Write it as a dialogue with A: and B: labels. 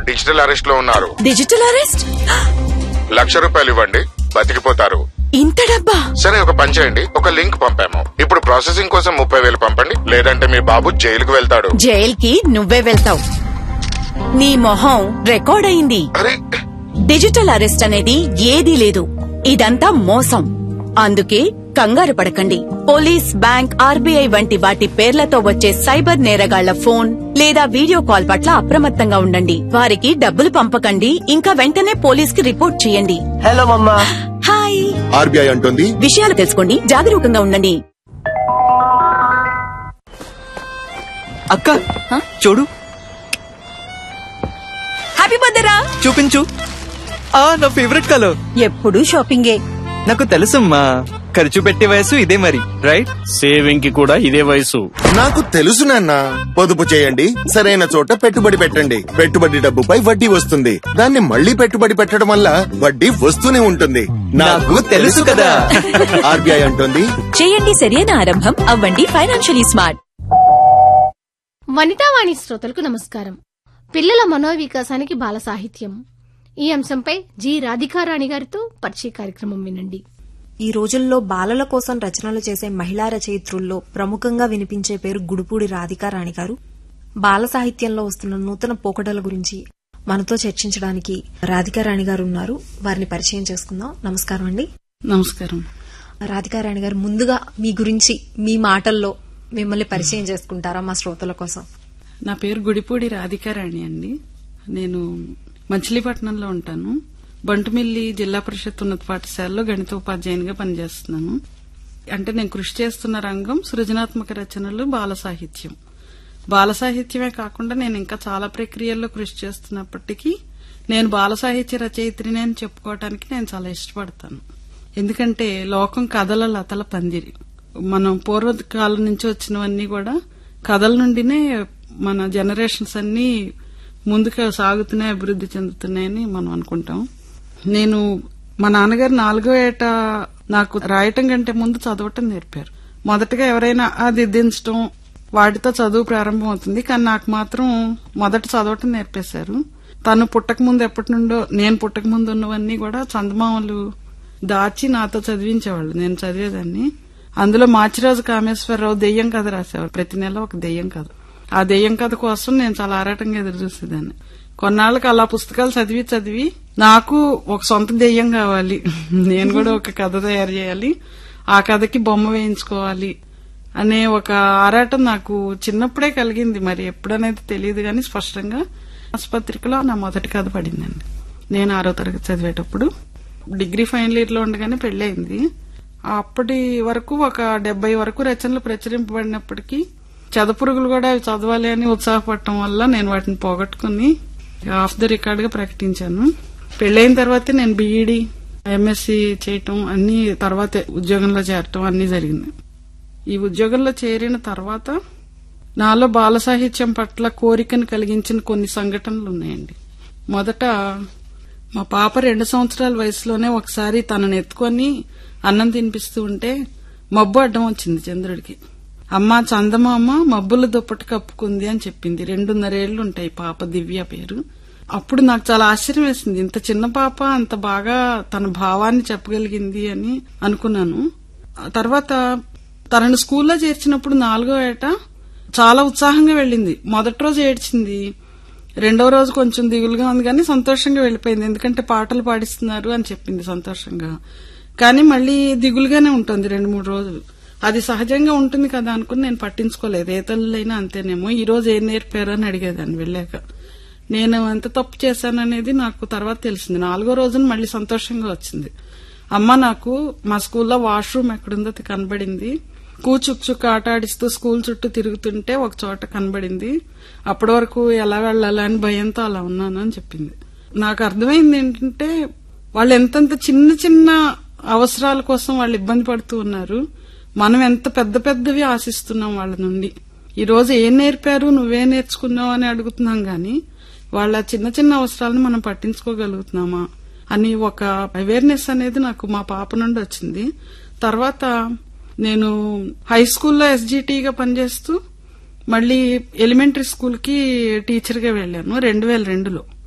A: Digital arrest లో ఉన్నారు
B: digital arrest
A: లక్ష రూపాయలు ఇవ్వండి బతికిపోతారు
B: ఇంత డబ్బా
A: సరే ఒక పని చేయండి ఒక లింక్ పంపాము ఇప్పుడు ప్రాసెసింగ్ కోసం ముప్పై వేలు పంపండి లేదంటే మీ బాబు జైలుకు వెళ్తాడు
B: జైల్కి నువ్వే వెళ్తావు నీ మొహం రికార్డ్ అయింది
A: అరే
B: డిజిటల్ అరెస్ట్ అనేది ఏదీ లేదు ఇదంతా మోసం అందుకే కంగారు పడకండి పోలీస్ బ్యాంక్ ఆర్బీఐ వంటి వాటి పేర్లతో వచ్చే సైబర్ నేరగాళ్ల ఫోన్ లేదా వీడియో కాల్ పట్ల అప్రమత్తంగా ఉండండి వారికి డబ్బులు పంపకండి ఇంకా వెంటనే పోలీస్ కి రిపోర్ట్ చేయండి
C: హలో మమ్మా
B: హాయ్
D: ఆర్బీఐ అంటుంది
B: విషయాలు తెలుసుకోండి జాగరూకంగా ఉండండి
C: అక్క చూడు
B: హ్యాపీ బర్త్డేరా
C: చూపించు ఆ నా ఫేవరెట్ కలర్
B: ఎప్పుడు షాపింగే
C: నాకు తెలుసమ్మా ఖర్చు పెట్టే వయసు ఇదే మరి రైట్
E: సేవింగ్ కి కూడా ఇదే వయసు
D: నాకు తెలుసు నాన్న పొదుపు చేయండి సరైన చోట పెట్టుబడి పెట్టండి పెట్టుబడి డబ్బుపై వడ్డీ వస్తుంది దాన్ని మళ్ళీ పెట్టుబడి పెట్టడం వల్ల వడ్డీ వస్తూనే ఉంటుంది
C: నాకు తెలుసు కదా.
D: ఆర్బీఐ అంటుంది
B: చేయండి సరైన ఆరంభం అవ్వండి ఫైనాన్షియలీ స్మార్ట్
F: వనితావాణి శ్రోతలకు నమస్కారం పిల్లల మనోవికాసానికి బాల సాహిత్యం ఈ అంశంపై జి రాధికారాణి గారితో పరిచయ కార్యక్రమం వినండి
G: ఈ రోజుల్లో బాలల కోసం రచనలు చేసే మహిళా రచయిత్రుల్లో ప్రముఖంగా వినిపించే పేరు గుడుపూడి రాధికా రాణి గారు బాల సాహిత్యంలో వస్తున్న నూతన పోకడల గురించి మనతో చర్చించడానికి రాధికా రాణి గారు ఉన్నారు వారిని పరిచయం చేసుకుందాం నమస్కారం అండి
H: నమస్కారం
G: రాధికా రాణి గారు ముందుగా మీ గురించి మీ మాటల్లో మిమ్మల్ని పరిచయం చేసుకుంటారా మా శ్రోతల కోసం
H: నా పేరు గుడిపూడి రాధికారాణి అండి నేను మచిలీపట్నంలో ఉంటాను బంటుమిల్లి జిల్లా పరిషత్ ఉన్నత పాఠశాలలో గణిత ఉపాధ్యాయునిగా పనిచేస్తున్నాను అంటే నేను కృషి చేస్తున్న రంగం సృజనాత్మక రచనలు బాల సాహిత్యం బాల సాహిత్యమే కాకుండా నేను ఇంకా చాలా ప్రక్రియల్లో కృషి చేస్తున్నప్పటికీ నేను బాల సాహిత్య రచయిత్రిని అని చెప్పుకోవటానికి నేను చాలా ఇష్టపడతాను ఎందుకంటే లోకం కథల లతల పందిరి మనం పూర్వకాలం నుంచి వచ్చినవన్నీ కూడా కథల నుండినే మన జనరేషన్స్ అన్ని ముందుకు సాగుతున్నాయి అభివృద్ధి చెందుతున్నాయని మనం అనుకుంటాం నేను మా నాన్నగారు నాలుగో ఏట నాకు రాయటం కంటే ముందు చదవటం నేర్పారు మొదటగా ఎవరైనా అది దించడం వాటితో చదువు ప్రారంభం అవుతుంది కానీ నాకు మాత్రం మొదట చదవటం నేర్పేశారు తను పుట్టక ముందు ఎప్పటి నుండో నేను పుట్టక ముందు ఉన్నవన్నీ కూడా చందమామలు దాచి నాతో చదివించేవాళ్ళు నేను చదివేదాన్ని అందులో మాచిరాజు కామేశ్వరరావు దెయ్యం కథ రాసేవారు ప్రతి నెల ఒక దెయ్యం కథ ఆ దెయ్యం కథ కోసం నేను చాలా ఆరాటంగా ఎదురు చూసేదాన్ని కొన్నాళ్ళకి అలా పుస్తకాలు చదివి చదివి నాకు ఒక సొంత దెయ్యం కావాలి నేను కూడా ఒక కథ తయారు చేయాలి ఆ కథకి బొమ్మ వేయించుకోవాలి అనే ఒక ఆరాటం నాకు చిన్నప్పుడే కలిగింది మరి ఎప్పుడనేది తెలియదు కానీ స్పష్టంగా ఆసుపత్రికలో నా మొదటి కథ పడిందండి నేను ఆరో తరగతి చదివేటప్పుడు డిగ్రీ ఫైనల్ ఇయర్ లో ఉండగానే పెళ్ళయింది అప్పటి వరకు ఒక డెబ్బై వరకు రచనలు ప్రచురింపబడినప్పటికీ చదపురుగులు కూడా అవి చదవాలి అని ఉత్సాహపడటం వల్ల నేను వాటిని పోగొట్టుకుని ఆఫ్ ద రికార్డ్ గా ప్రకటించాను పెళ్ళైన తర్వాతే నేను బీఈడి ఎంఎస్సి చేయటం అన్ని తర్వాతే ఉద్యోగంలో చేరటం అన్ని జరిగింది ఈ ఉద్యోగంలో చేరిన తర్వాత నాలో బాల సాహిత్యం పట్ల కోరికను కలిగించిన కొన్ని సంఘటనలు ఉన్నాయండి మొదట మా పాప రెండు సంవత్సరాల వయసులోనే ఒకసారి తనని ఎత్తుకొని అన్నం తినిపిస్తూ ఉంటే మబ్బు అడ్డం వచ్చింది చంద్రుడికి అమ్మ చందమామ మబ్బుల దుప్పటి కప్పుకుంది అని చెప్పింది రెండున్నరేళ్లు ఉంటాయి పాప దివ్య పేరు అప్పుడు నాకు చాలా ఆశ్చర్యం వేసింది ఇంత చిన్న పాప అంత బాగా తన భావాన్ని చెప్పగలిగింది అని అనుకున్నాను ఆ తర్వాత తనని స్కూల్లో చేర్చినప్పుడు నాలుగో ఏట చాలా ఉత్సాహంగా వెళ్ళింది మొదటి రోజు ఏడ్చింది రెండో రోజు కొంచెం దిగులుగా ఉంది కానీ సంతోషంగా వెళ్ళిపోయింది ఎందుకంటే పాటలు పాడిస్తున్నారు అని చెప్పింది సంతోషంగా కానీ మళ్ళీ దిగులుగానే ఉంటుంది రెండు మూడు రోజులు అది సహజంగా ఉంటుంది కదా అనుకుని నేను పట్టించుకోలేదు ఏ తల్లులైనా అంతేనేమో ఈ రోజు ఏం నేర్పారు అని అడిగేదాన్ని వెళ్ళాక నేను ఎంత తప్పు చేశాననేది నాకు తర్వాత తెలిసింది నాలుగో రోజున మళ్ళీ సంతోషంగా వచ్చింది అమ్మ నాకు మా స్కూల్లో వాష్రూమ్ ఎక్కడుందో అది కనబడింది కూచుక్ చుక్ ఆట ఆడిస్తూ స్కూల్ చుట్టూ తిరుగుతుంటే ఒక చోట కనబడింది అప్పటి వరకు ఎలా వెళ్ళాలని భయంతో అలా ఉన్నాను అని చెప్పింది నాకు అర్థమైంది ఏంటంటే వాళ్ళు ఎంతెంత చిన్న చిన్న అవసరాల కోసం వాళ్ళు ఇబ్బంది పడుతూ ఉన్నారు మనం ఎంత పెద్ద పెద్దవి ఆశిస్తున్నాం వాళ్ళ నుండి ఈ రోజు ఏం నేర్పారు నువ్వే నేర్చుకున్నావు అని అడుగుతున్నాం గాని వాళ్ళ చిన్న చిన్న అవసరాలను మనం పట్టించుకోగలుగుతున్నామా అని ఒక అవేర్నెస్ అనేది నాకు మా పాప నుండి వచ్చింది తర్వాత నేను హై స్కూల్లో ఎస్జిటిగా పనిచేస్తూ మళ్ళీ ఎలిమెంటరీ స్కూల్ కి టీచర్ గా వెళ్ళాను రెండు వేల రెండులో